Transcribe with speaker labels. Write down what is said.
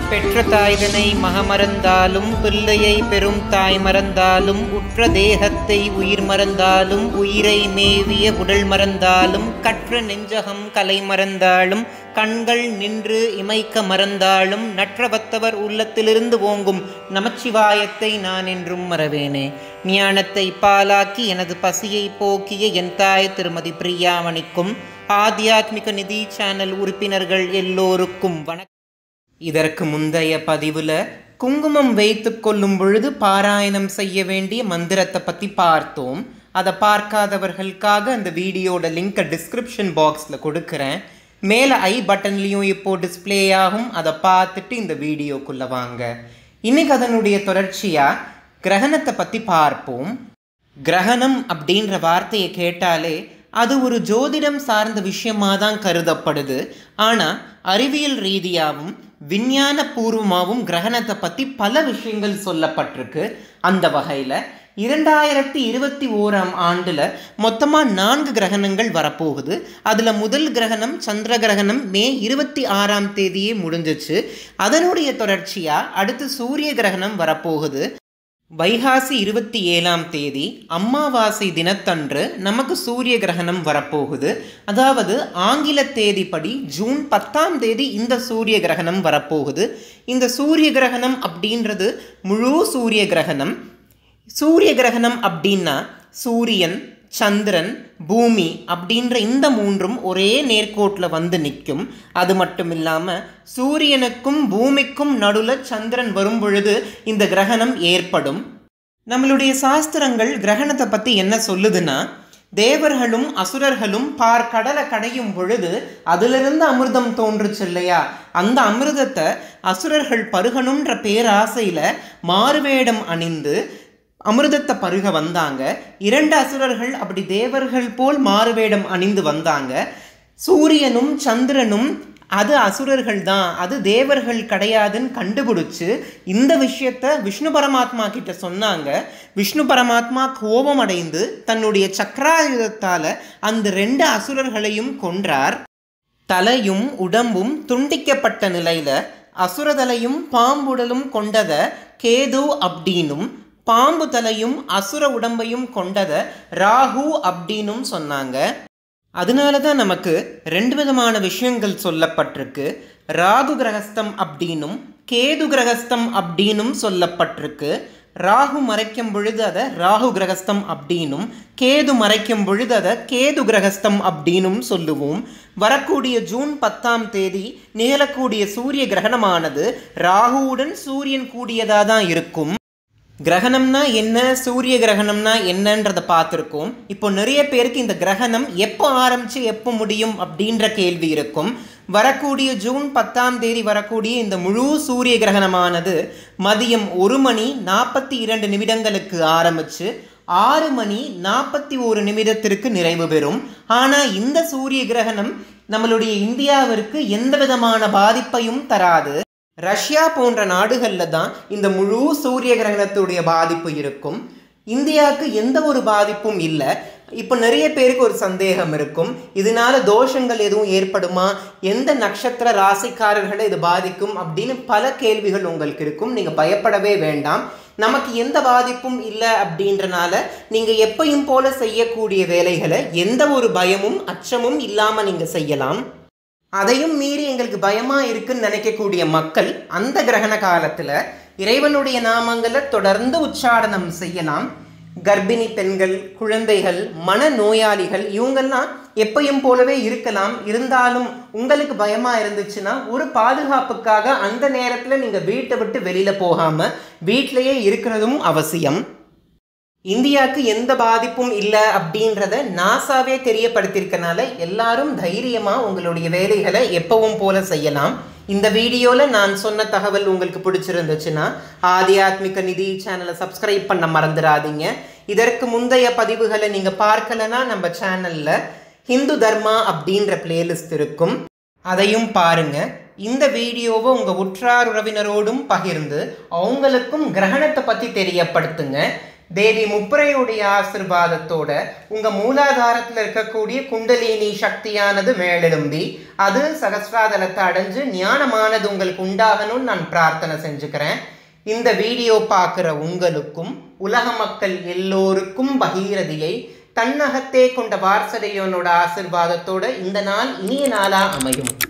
Speaker 1: பெற்ற தாய்தனை மகமறந்தாலும் பிள்ளையை பெரும் தாய் மறந்தாலும் உற்ற தேகத்தை உயிர் மறந்தாலும் உயிரை மேவிய உடல் மறந்தாலும் கற்ற நெஞ்சகம் கலை மறந்தாலும் கண்கள் நின்று இமைக்க மறந்தாலும் நற்றவத்தவர் உள்ளத்திலிருந்து ஓங்கும் நமச்சிவாயத்தை நான் என்றும் மறவேனே ஞானத்தை பாலாக்கி எனது பசியை போக்கிய என் தாய் திருமதி பிரியாமணிக்கும் ஆத்தியாத்மிக நிதி சேனல் உறுப்பினர்கள் எல்லோருக்கும் வணக்கம் இதற்கு முந்தைய பதிவுல குங்குமம் வைத்து கொள்ளும் பொழுது பாராயணம் செய்ய வேண்டிய மந்திரத்தை பற்றி பார்த்தோம் அதை பார்க்காதவர்களுக்காக அந்த வீடியோட லிங்கை டிஸ்கிரிப்ஷன் பாக்ஸில் கொடுக்குறேன் மேலே ஐ பட்டன்லேயும் இப்போ டிஸ்ப்ளே ஆகும் அதை பார்த்துட்டு இந்த வீடியோக்குள்ளே வாங்க இன்னைக்கு அதனுடைய தொடர்ச்சியாக கிரகணத்தை பற்றி பார்ப்போம் கிரகணம் அப்படின்ற வார்த்தையை கேட்டாலே அது ஒரு ஜோதிடம் சார்ந்த விஷயமா தான் கருதப்படுது ஆனால் அறிவியல் ரீதியாகவும் விஞ்ஞான பூர்வமாகவும் கிரகணத்தை பற்றி பல விஷயங்கள் சொல்லப்பட்டிருக்கு அந்த வகையில் இரண்டாயிரத்தி இருபத்தி ஓராம் ஆண்டில் மொத்தமாக நான்கு கிரகணங்கள் வரப்போகுது அதில் முதல் கிரகணம் சந்திர கிரகணம் மே இருபத்தி ஆறாம் தேதியே முடிஞ்சிச்சு அதனுடைய தொடர்ச்சியாக அடுத்து சூரிய கிரகணம் வரப்போகுது வைகாசி இருபத்தி ஏழாம் தேதி அம்மாவாசை தினத்தன்று நமக்கு சூரிய கிரகணம் வரப்போகுது அதாவது ஆங்கில தேதிப்படி ஜூன் பத்தாம் தேதி இந்த சூரிய கிரகணம் வரப்போகுது இந்த சூரிய கிரகணம் அப்படின்றது முழு சூரிய கிரகணம் சூரிய கிரகணம் அப்படின்னா சூரியன் சந்திரன் பூமி அப்படின்ற இந்த மூன்றும் ஒரே நேர்கோட்டில் வந்து நிற்கும் அது மட்டும் இல்லாமல் சூரியனுக்கும் பூமிக்கும் நடுவில் சந்திரன் வரும் பொழுது இந்த கிரகணம் ஏற்படும் நம்மளுடைய சாஸ்திரங்கள் கிரகணத்தை பற்றி என்ன சொல்லுதுன்னா தேவர்களும் அசுரர்களும் பார் கடலை கடையும் பொழுது அதிலிருந்து அமிர்தம் தோன்றுச்சு இல்லையா அந்த அமிர்தத்தை அசுரர்கள் பருகணுன்ற பேராசையில் மாறுவேடம் அணிந்து அமிர்தத்தை பருக வந்தாங்க இரண்டு அசுரர்கள் அப்படி தேவர்கள் போல் மாறுவேடம் அணிந்து வந்தாங்க சூரியனும் சந்திரனும் அது அசுரர்கள் தான் அது தேவர்கள் கிடையாதுன்னு கண்டுபிடிச்சு இந்த விஷயத்த விஷ்ணு பரமாத்மா கிட்ட சொன்னாங்க விஷ்ணு பரமாத்மா கோபம் அடைந்து தன்னுடைய சக்கராயுதத்தால அந்த ரெண்டு அசுரர்களையும் கொன்றார் தலையும் உடம்பும் துண்டிக்கப்பட்ட நிலையில அசுரதலையும் பாம்புடலும் கொண்டத கேது அப்படின்னும் பாம்பு தலையும் அசுர உடம்பையும் கொண்டத ராகு அப்படின்னும் சொன்னாங்க அதனால தான் நமக்கு ரெண்டு விதமான விஷயங்கள் சொல்லப்பட்டிருக்கு ராகு கிரகஸ்தம் அப்படின்னும் கேது கிரகஸ்தம் அப்படின்னும் சொல்லப்பட்டிருக்கு ராகு மறைக்கும் பொழுது அதை ராகு கிரகஸ்தம் அப்படின்னும் கேது மறைக்கும் பொழுது அதை கேது கிரகஸ்தம் அப்படின்னும் சொல்லுவோம் வரக்கூடிய ஜூன் பத்தாம் தேதி நிகழக்கூடிய சூரிய கிரகணமானது ராகுவுடன் சூரியன் கூடியதாக தான் இருக்கும் கிரகணம்னா என்ன சூரிய கிரகணம்னா என்னன்றதை பார்த்துருக்கோம் இப்போ நிறைய பேருக்கு இந்த கிரகணம் எப்போ ஆரம்பிச்சு எப்போ முடியும் அப்படின்ற கேள்வி இருக்கும் வரக்கூடிய ஜூன் பத்தாம் தேதி வரக்கூடிய இந்த முழு சூரிய கிரகணமானது மதியம் ஒரு மணி நாற்பத்தி இரண்டு நிமிடங்களுக்கு ஆரம்பிச்சு ஆறு மணி நாற்பத்தி ஒரு நிமிடத்திற்கு நிறைவு பெறும் ஆனால் இந்த சூரிய கிரகணம் நம்மளுடைய இந்தியாவிற்கு எந்த விதமான பாதிப்பையும் தராது ரஷ்யா போன்ற நாடுகளில் தான் இந்த முழு சூரிய கிரகணத்துடைய பாதிப்பு இருக்கும் இந்தியாவுக்கு எந்த ஒரு பாதிப்பும் இல்லை இப்போ நிறைய பேருக்கு ஒரு சந்தேகம் இருக்கும் இதனால தோஷங்கள் எதுவும் ஏற்படுமா எந்த நட்சத்திர ராசிக்காரர்களை இது பாதிக்கும் அப்படின்னு பல கேள்விகள் உங்களுக்கு இருக்கும் நீங்கள் பயப்படவே வேண்டாம் நமக்கு எந்த பாதிப்பும் இல்லை அப்படின்றனால நீங்கள் எப்பையும் போல செய்யக்கூடிய வேலைகளை எந்த ஒரு பயமும் அச்சமும் இல்லாமல் நீங்கள் செய்யலாம் அதையும் மீறி எங்களுக்கு பயமா இருக்குன்னு நினைக்கக்கூடிய மக்கள் அந்த கிரகண காலத்துல இறைவனுடைய நாமங்களை தொடர்ந்து உச்சாரணம் செய்யலாம் கர்ப்பிணி பெண்கள் குழந்தைகள் மன நோயாளிகள் இவங்கெல்லாம் எப்பயும் போலவே இருக்கலாம் இருந்தாலும் உங்களுக்கு பயமா இருந்துச்சுன்னா ஒரு பாதுகாப்புக்காக அந்த நேரத்தில் நீங்க வீட்டை விட்டு வெளியில போகாம வீட்டிலேயே இருக்கிறதும் அவசியம் இந்தியாவுக்கு எந்த பாதிப்பும் இல்லை அப்படின்றத நாசாவே தெரியப்படுத்தியிருக்கனால எல்லாரும் தைரியமாக உங்களுடைய வேலைகளை எப்பவும் போல செய்யலாம் இந்த வீடியோவில் நான் சொன்ன தகவல் உங்களுக்கு பிடிச்சிருந்துச்சுன்னா ஆத்தியாத்மிக நிதி சேனலை சப்ஸ்கிரைப் பண்ண மறந்துடாதீங்க இதற்கு முந்தைய பதிவுகளை நீங்கள் பார்க்கலனா நம்ம சேனலில் ஹிந்து தர்மா அப்படின்ற பிளேலிஸ்ட் இருக்கும் அதையும் பாருங்க இந்த வீடியோவை உங்கள் உற்றார் உறவினரோடும் பகிர்ந்து அவங்களுக்கும் கிரகணத்தை பற்றி தெரியப்படுத்துங்க தேவி முப்பரையுடைய ஆசிர்வாதத்தோட உங்க மூலாதாரத்துல இருக்கக்கூடிய குண்டலினி சக்தியானது மேலெழும்பி அது சகசிராதலத்தை அடைஞ்சு ஞானமானது உங்களுக்கு உண்டாகணும்னு நான் பிரார்த்தனை செஞ்சுக்கிறேன் இந்த வீடியோ பார்க்குற உங்களுக்கும் உலக மக்கள் எல்லோருக்கும் பகீரதியை தன்னகத்தே கொண்ட வாரசதையோனோட ஆசிர்வாதத்தோட இந்த நாள் இனிய நாளா அமையும்